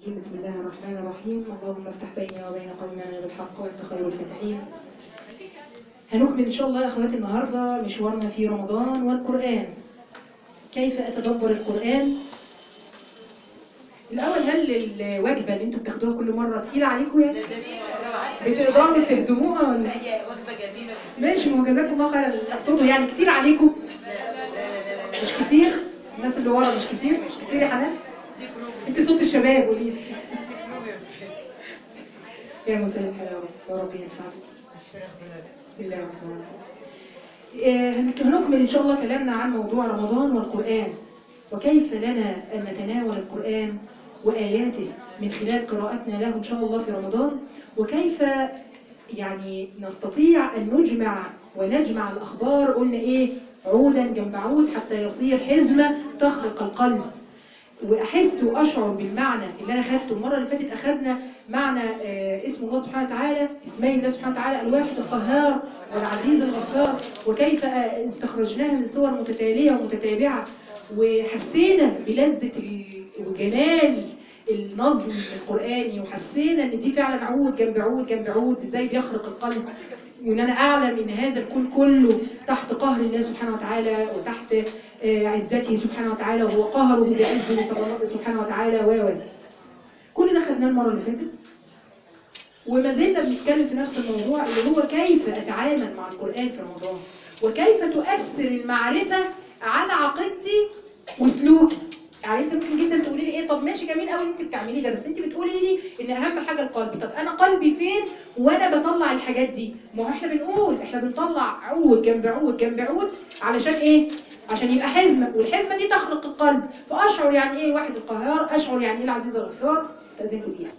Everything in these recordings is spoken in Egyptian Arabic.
بسم الله الرحمن الرحيم اللهم افتح بيني وبين قومنا بالحق وانت خير الفاتحين هنكمل ان شاء الله يا اخواتي النهارده مشوارنا في رمضان والقران كيف اتدبر القران الاول هل الوجبه اللي انتوا بتاخدوها كل مره تقيله عليكم يعني بتقدروا تهضموها ولا هي وجبة جميلة ماشي ما هو جزاكم الله خيرا اقصده يعني كتير عليكم مش كتير الناس اللي ورا مش كتير مش كتير يا حنان انت صوت الشباب قولي لي يا مسهل الحال يا رب يا رب ينفعك بسم الله الرحمن الرحيم آه، هنكمل إن شاء الله كلامنا عن موضوع رمضان والقرآن وكيف لنا أن نتناول القرآن وآياته من خلال قراءتنا له إن شاء الله في رمضان وكيف يعني نستطيع أن نجمع ونجمع الأخبار قلنا إيه عودا جنب عود حتى يصير حزمة تخرق القلب واحس واشعر بالمعنى اللي انا خدته المره اللي فاتت اخذنا معنى آه، اسم الله سبحانه وتعالى اسمي الله سبحانه وتعالى الواحد القهار والعزيز الغفار وكيف آه، استخرجناها من صور متتاليه ومتتابعه وحسينا بلذه ال- وجلال النظم القراني وحسينا ان دي فعلا عود جنب عود جنب عود ازاي بيخرق القلب وان انا اعلم ان هذا الكون كله تحت قهر الله سبحانه وتعالى وتحت آه، عزته سبحانه وتعالى وهو قهره بعزه صلى- سبحانه وتعالى و و كل ده خدناه المره اللي فاتت وما زلنا بنتكلم في نفس الموضوع اللي هو كيف اتعامل مع القران في رمضان وكيف تؤثر المعرفه على عقيدتي وسلوكي يعني انت ممكن جدا تقولي لي ايه طب ماشي جميل قوي انت بتعمليه ده بس انت بتقولي لي ان اهم حاجه القلب طب انا قلبي فين وانا بطلع الحاجات دي ما هو احنا بنقول احنا بنطلع عود جنب عود جنب عود علشان ايه عشان يبقى حزمه والحزمه دي تخلق القلب فاشعر يعني ايه الواحد القهار اشعر يعني ايه العزيز الغفار استاذنكم دقيقه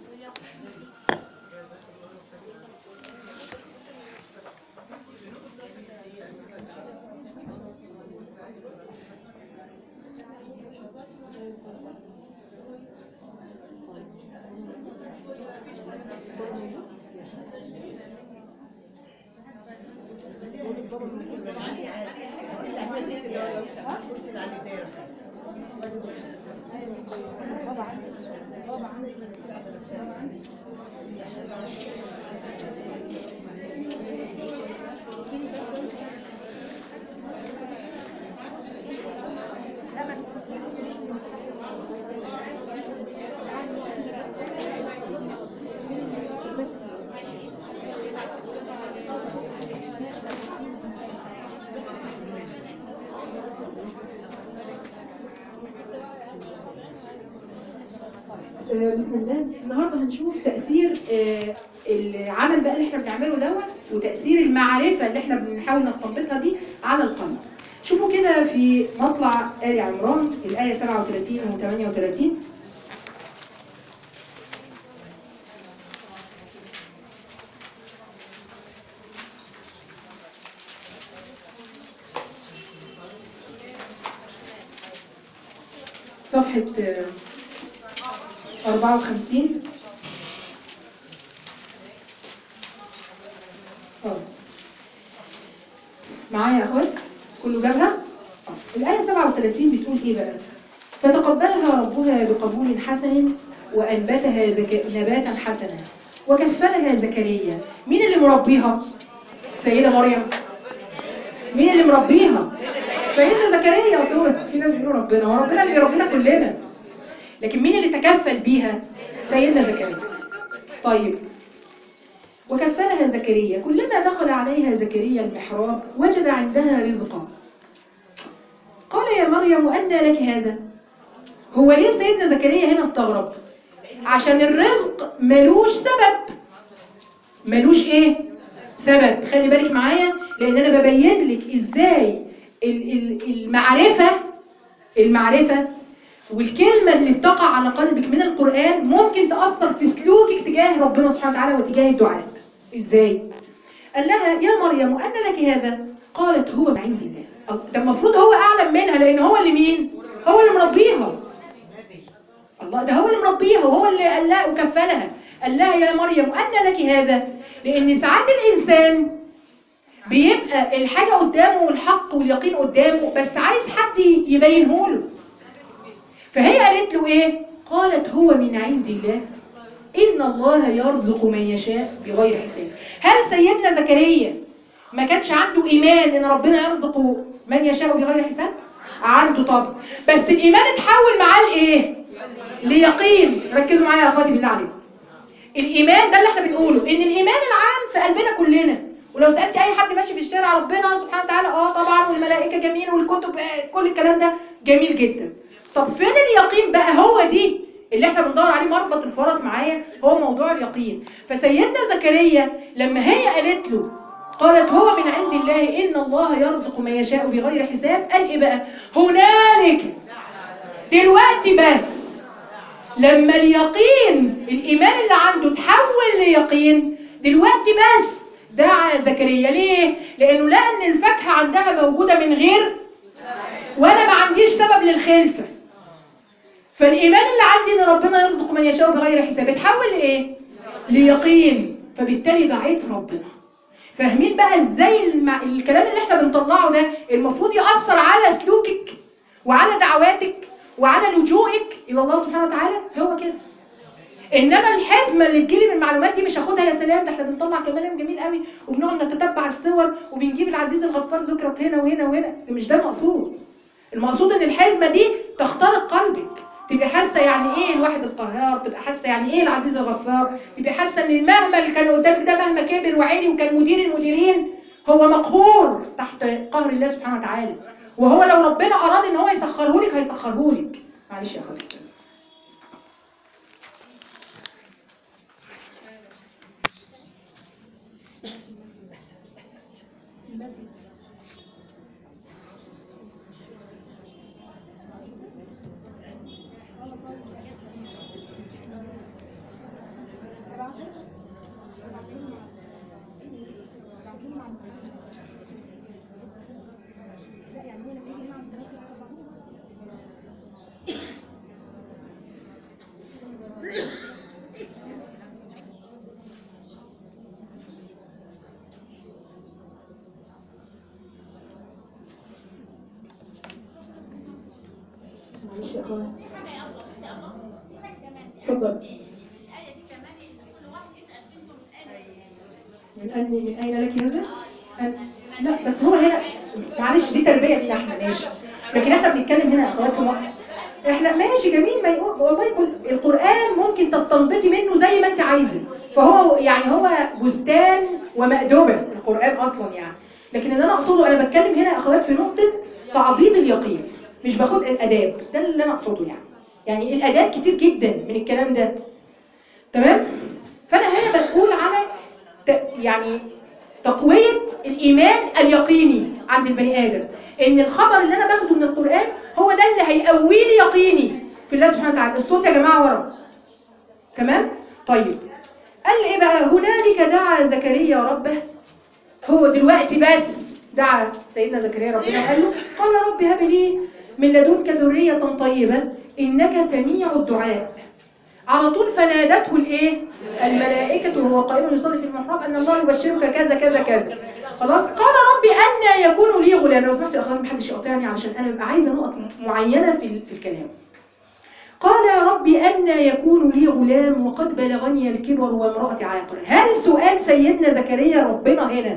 آه، بسم الله النهارده هنشوف تأثير آه، العمل بقى اللي احنا بنعمله دوت وتأثير المعرفة اللي احنا بنحاول نستنبطها دي على القلب. شوفوا كده في مطلع آل عمران الآية 37 و 38 صفحة آه، 54 اه معايا يا اخوات كله جابها آه. الآية 37 بتقول ايه بقى فتقبلها ربها بقبول حسن وأنبتها زك... نباتا حسنا وكفلها زكريا مين اللي مربيها السيدة مريم مين اللي مربيها سيدنا زكريا اصل هو في ناس بيقولوا ربنا هو ربنا اللي ربنا كلنا لكن مين اللي تكفل بيها سيدنا زكريا طيب وكفلها زكريا كلما دخل عليها زكريا المحراب وجد عندها رزقا قال يا مريم أنى لك هذا هو ليه سيدنا زكريا هنا استغرب عشان الرزق ملوش سبب ملوش ايه سبب خلي بالك معايا لان انا ببين لك ازاي ال- ال- المعرفة المعرفة والكلمة اللي بتقع على قلبك من القرآن ممكن تأثر في سلوكك تجاه ربنا سبحانه وتعالى وتجاه الدعاء ازاي قال لها يا مريم أن لك هذا قالت هو من عند الله الله- ده المفروض هو أعلم منها لأن هو اللي مين هو اللي مربيها الله ده هو اللي مربيها وهو اللي قال لها وكفلها قال لها يا مريم أن لك هذا لأن ساعات الإنسان بيبقى الحاجة قدامه والحق واليقين قدامه بس عايز حد يبينه له فهي قالت له ايه قالت هو من عند الله إن الله يرزق من يشاء بغير حساب هل سيدنا زكريا ما كانش عنده إيمان إن ربنا يرزق من يشاء بغير حساب عنده طبعا بس الإيمان اتحول معاه لإيه ليقين ركزوا معايا يا أخواتي بالله عليكم الإيمان ده اللي احنا بنقوله إن الإيمان العام في قلبنا كلنا ولو سألت أي حد ماشي في الشارع ربنا سبحانه وتعالى اه طبعا والملائكة جميل والكتب آه، كل الكلام ده جميل جدا طب فين اليقين بقى هو دي اللي احنا بندور عليه مربط الفرس معايا هو موضوع اليقين فسيدنا زكريا لما هي قالت له قالت هو من عند الله إن الله يرزق من يشاء بغير حساب قال إيه بقى هنالك دلوقتي بس لما اليقين الإيمان اللي عنده تحول ليقين دلوقتي بس دعا زكريا ليه؟ لأنه لقى إن الفاكهة عندها موجودة من غير وأنا ما عنديش سبب للخلفة فالإيمان اللي عندي إن ربنا يرزق من يشاء بغير حساب اتحول لإيه؟ ليقين فبالتالي دعيت ربنا فاهمين بقى ازاي الم... الكلام اللي احنا بنطلعه ده المفروض يأثر على سلوكك وعلى دعواتك وعلى لجوئك الى الله سبحانه وتعالى هو كده انما الحزمه اللي تجيلي من المعلومات دي مش هاخدها يا سلام ده احنا بنطلع كلام جميل قوي وبنقعد نتتبع الصور وبنجيب العزيز الغفار ذكرت هنا وهنا وهنا ده مش ده المقصود المقصود ان الحزمه دي تخترق قلبك تبقى حاسه يعني ايه الواحد القهار تبقى حاسه يعني ايه العزيز الغفار تبقى حاسه ان مهما اللي كان قدامك ده مهما كبر وعلي وكان مدير المديرين هو مقهور تحت قهر الله سبحانه وتعالى وهو لو ربنا اراد ان هو يسخره لك هيسخره لك معلش يا اخواتي استاذ معلش يا اخواتي اتفضل من أين من أين لك هذا؟ أن- لا بس هو هنا معلش دي تربية لينا احنا ماشي لكن احنا بنتكلم هنا يا اخوات في مصر احنا ماشي جميل ما يقول والله يقول القرآن ممكن تستنبطي منه زي ما انت عايزة فهو يعني هو بستان ومأدبة القرآن اصلا يعني لكن اللي انا اقصده انا بتكلم هنا يا اخوات في نقطة تعظيم اليقين مش باخد الاداب ده اللي انا اقصده يعني يعني الاداب كتير جدا من الكلام ده تمام فانا هنا بقول على ت- يعني تقوية الإيمان اليقيني عند البني آدم إن الخبر اللي أنا باخده من القرآن هو ده اللي هيقوي لي يقيني في الله سبحانه وتعالى الصوت يا جماعة ورا تمام؟ طيب قال لي إيه بقى هنالك دعا زكريا ربه هو دلوقتي بس دعا سيدنا زكريا ربنا وقال له قال رب هب لي من لدنك ذرية طيبة إنك سميع الدعاء على طول فنادته الايه الملائكة وهو قائم يصلي في المحراب أن الله يبشرك كذا كذا كذا خلاص قال ربي أن يكون لي غلام لو سمحت يا أخوان محدش يقاطعني علشان أنا ببقى عايزة نقط معينة في في الكلام قال يا ربي أن يكون لي غلام وقد بلغني الكبر وامرأتي عاقر هل سؤال سيدنا زكريا ربنا هنا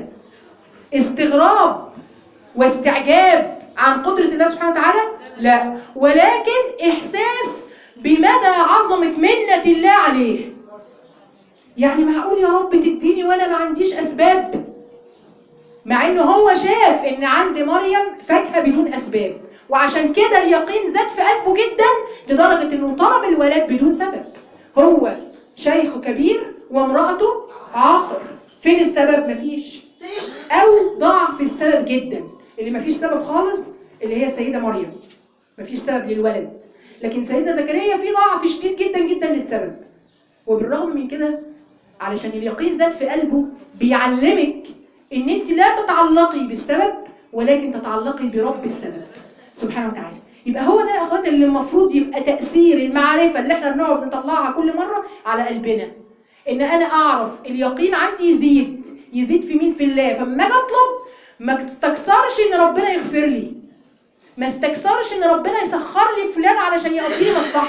استغراب واستعجاب عن قدرة الله سبحانه وتعالى لا ولكن إحساس بمدى عظمة منة الله عليه يعني معقول يا رب تديني وانا ما عنديش اسباب مع انه هو شاف ان عند مريم فاكهة بدون اسباب وعشان كده اليقين زاد في قلبه جدا لدرجة انه طلب الولاد بدون سبب هو شيخ كبير وامرأته عاقر فين السبب مفيش او ضعف السبب جدا اللي مفيش سبب خالص اللي هي السيدة مريم مفيش سبب للولد لكن سيدنا زكريا في ضعف شديد جدا جدا للسبب وبالرغم من كده علشان اليقين زاد في قلبه بيعلمك ان انت لا تتعلقي بالسبب ولكن تتعلقي برب السبب سبحانه وتعالى يبقى هو ده يا اخواتي اللي المفروض يبقى تأثير المعرفة اللي احنا بنقعد نطلعها كل مرة على قلبنا ان انا اعرف اليقين عندي يزيد يزيد في مين في الله فما اجي اطلب ما تستكثرش ان ربنا يغفر لي ما استكثرش ان ربنا يسخر لي فلان علشان يقضي لي مصلحتي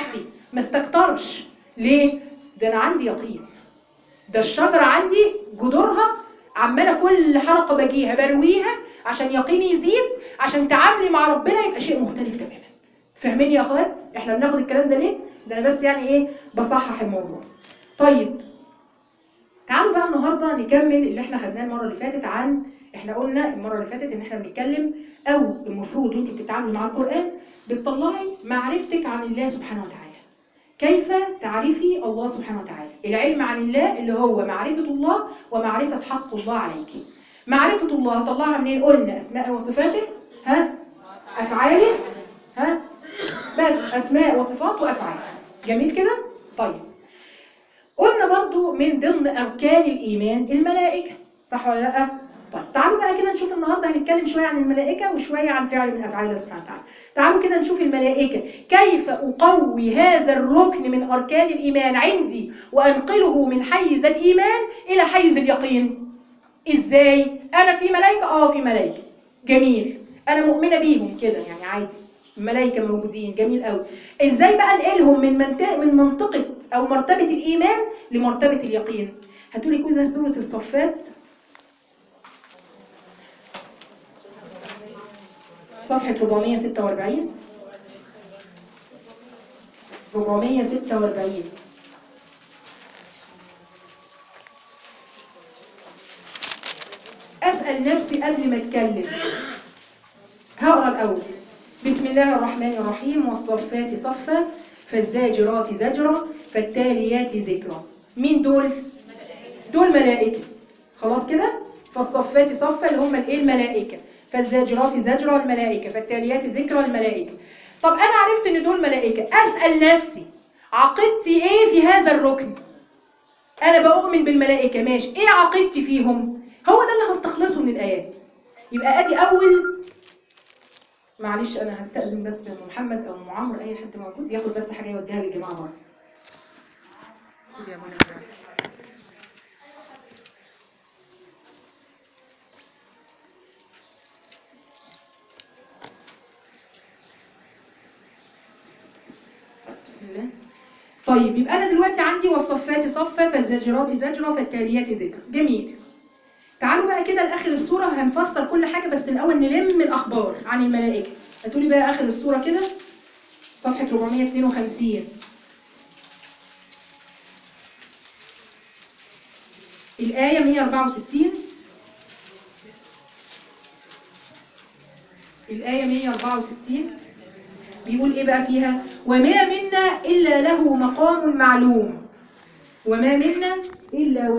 ما استكترش ليه ده انا عندي يقين ده الشجره عندي جذورها عماله كل حلقه باجيها برويها عشان يقيني يزيد عشان تعاملي مع ربنا يبقى شيء مختلف تماما فاهمين يا اخوات احنا بناخد الكلام ده ليه ده انا بس يعني ايه بصحح الموضوع طيب تعالوا بقى النهارده نكمل اللي احنا خدناه المره اللي فاتت عن احنا قلنا المره اللي فاتت ان احنا بنتكلم او المفروض وانت بتتعاملي مع القران بتطلعي معرفتك عن الله سبحانه وتعالى كيف تعرفي الله سبحانه وتعالى العلم عن الله اللي هو معرفه الله ومعرفه حق الله عليك معرفه الله هطلعها منين قلنا اسماء وصفاته ها افعاله ها بس اسماء وصفات وافعال جميل كده طيب قلنا برضو من ضمن أركان الإيمان الملائكة صح ولا لا؟ طيب تعالوا بقى كده نشوف النهاردة هنتكلم شوية عن الملائكة وشوية عن فعل من أفعال الله سبحانه وتعالى تعالوا كده نشوف الملائكة كيف أقوي هذا الركن من أركان الإيمان عندي وأنقله من حيز الإيمان إلى حيز اليقين إزاي؟ أنا في ملائكة؟ آه في ملائكة جميل أنا مؤمنة بيهم كده يعني عادي الملائكة موجودين جميل قوي ازاي بقى انقلهم من منطقة من منطقة او مرتبة الايمان لمرتبة اليقين هتقولي كده سورة الصفات صفحة 446 446 اسأل نفسي قبل ما اتكلم هقرا الاول بسم الله الرحمن الرحيم والصفات صفا فالزاجرات زجرا فالتاليات ذكرا مين دول دول ملائكه خلاص كده فالصفات صفا اللي هم الايه الملائكه فالزاجرات زجرا الملائكه فالتاليات ذكرا الملائكه طب انا عرفت ان دول ملائكه اسال نفسي عقيدتي ايه في هذا الركن انا بؤمن بالملائكه ماشي ايه عقيدتي فيهم هو ده اللي هستخلصه من الايات يبقى ادي اول معلش انا هستأذن بس ام محمد او ام عمرو اي حد موجود ياخد بس حاجه يوديها للجماعه بره بسم الله طيب يبقى انا دلوقتي عندي والصفات صفا فالزاجرات زجرا فالتاليات ذكر جميل تعالوا بقى كده لاخر السوره هنفسر كل حاجه بس الاول نلم الاخبار عن الملائكه هتقولي بقى اخر السوره كده صفحه 452 الايه 164 الايه 164 بيقول ايه بقى فيها وما منا الا له مقام معلوم وما منا الا